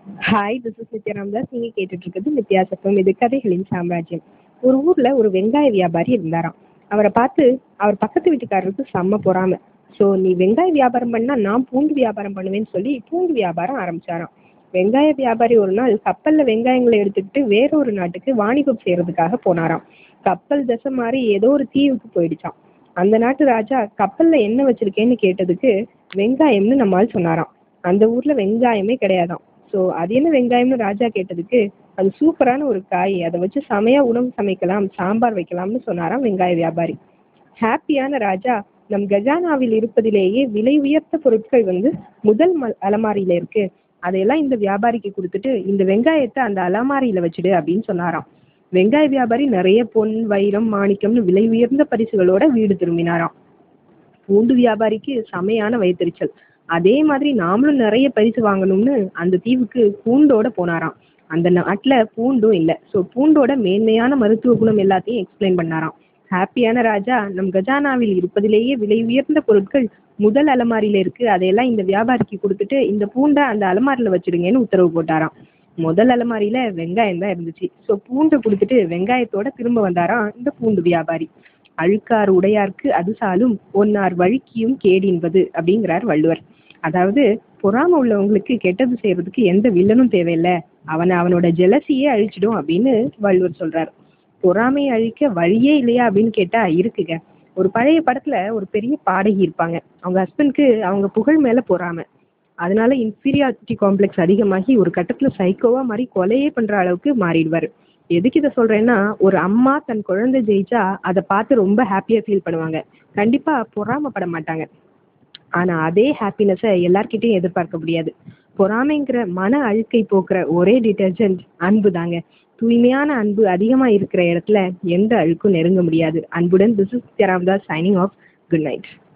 hi this is Nithya Ramdas நீங்கள் கேட்டுட்டு இருக்கிறது நித்யா சத்தம் இது கதைகளின் சாம்ராஜ்யம் ஒரு ஊரில் ஒரு வெங்காய வியாபாரி இருந்தாராம் அவரை பார்த்து அவர் பக்கத்து வீட்டுக்காரருக்கு செம்ம பொறாமை ஸோ நீ வெங்காய வியாபாரம் பண்ணா நான் பூண்டு வியாபாரம் பண்ணுவேன்னு சொல்லி பூண்டு வியாபாரம் ஆரம்பிச்சாராம் வெங்காய வியாபாரி ஒரு நாள் கப்பலில் வெங்காயங்களை எடுத்துக்கிட்டு வேற ஒரு நாட்டுக்கு வாணிபம் செய்யறதுக்காக போனாராம் கப்பல் திசை மாறி ஏதோ ஒரு தீவுக்கு போயிடுச்சான் அந்த நாட்டு ராஜா கப்பலில் என்ன வச்சிருக்கேன்னு கேட்டதுக்கு வெங்காயம்னு நம்மால் சொன்னாராம் அந்த ஊரில் வெங்காயமே கிடையாதாம் ஸோ அது என்ன வெங்காயம்னு ராஜா கேட்டதுக்கு அது சூப்பரான ஒரு காய் அதை வச்சு செமையா உணவு சமைக்கலாம் சாம்பார் வைக்கலாம்னு சொன்னாராம் வெங்காய வியாபாரி ஹாப்பியான ராஜா நம் கஜானாவில் இருப்பதிலேயே விலை உயர்ந்த பொருட்கள் வந்து முதல் ம அலமாரியில இருக்கு அதையெல்லாம் இந்த வியாபாரிக்கு கொடுத்துட்டு இந்த வெங்காயத்தை அந்த அலமாரியில வச்சுடு அப்படின்னு சொன்னாராம் வெங்காய வியாபாரி நிறைய பொன் வைரம் மாணிக்கம்னு விலை உயர்ந்த பரிசுகளோட வீடு திரும்பினாராம் பூண்டு வியாபாரிக்கு செமையான வயிற்றுச்சல் அதே மாதிரி நாமளும் நிறைய பரிசு வாங்கணும்னு அந்த தீவுக்கு பூண்டோட போனாராம் அந்த நாட்டில் பூண்டும் இல்லை ஸோ பூண்டோட மேன்மையான மருத்துவ குணம் எல்லாத்தையும் எக்ஸ்பிளைன் பண்ணாராம் ஹாப்பியான ராஜா நம் கஜானாவில் இருப்பதிலேயே விலை உயர்ந்த பொருட்கள் முதல் அலமாரியில இருக்கு அதையெல்லாம் இந்த வியாபாரிக்கு கொடுத்துட்டு இந்த பூண்டை அந்த அலமாரியில் வச்சிடுங்கன்னு உத்தரவு போட்டாராம் முதல் அலமாரியில வெங்காயம் தான் இருந்துச்சு ஸோ பூண்டை கொடுத்துட்டு வெங்காயத்தோட திரும்ப வந்தாராம் இந்த பூண்டு வியாபாரி அழுக்கார் உடையார்க்கு அது சாலும் ஒன்னார் வழுக்கியும் கேடின்பது அப்படிங்கிறார் வள்ளுவர் அதாவது பொறாம உள்ளவங்களுக்கு கெட்டது செய்யறதுக்கு எந்த வில்லனும் தேவையில்லை அவனை அவனோட ஜெலசியே அழிச்சிடும் அப்படின்னு வள்ளுவர் சொல்றாரு பொறாமையை அழிக்க வழியே இல்லையா அப்படின்னு கேட்டா இருக்குங்க ஒரு பழைய படத்துல ஒரு பெரிய பாடகி இருப்பாங்க அவங்க ஹஸ்பண்ட்க்கு அவங்க புகழ் மேல பொறாமை அதனால இன்ஃபீரியாரிட்டி காம்ப்ளெக்ஸ் அதிகமாகி ஒரு கட்டத்துல சைக்கோவா மாதிரி கொலையே பண்ற அளவுக்கு மாறிடுவாரு எதுக்கு இதை சொல்றேன்னா ஒரு அம்மா தன் குழந்தை ஜெயிச்சா அதை பார்த்து ரொம்ப ஹாப்பியா ஃபீல் பண்ணுவாங்க கண்டிப்பா பொறாமப்பட மாட்டாங்க ஆனா அதே ஹாப்பினஸை எல்லார்கிட்டையும் எதிர்பார்க்க முடியாது பொறாமைங்கிற மன அழுக்கை போக்குற ஒரே டிட்டர்ஜென்ட் அன்பு தாங்க தூய்மையான அன்பு அதிகமா இருக்கிற இடத்துல எந்த அழுக்கும் நெருங்க முடியாது அன்புடன் this is Ramdas signing off good night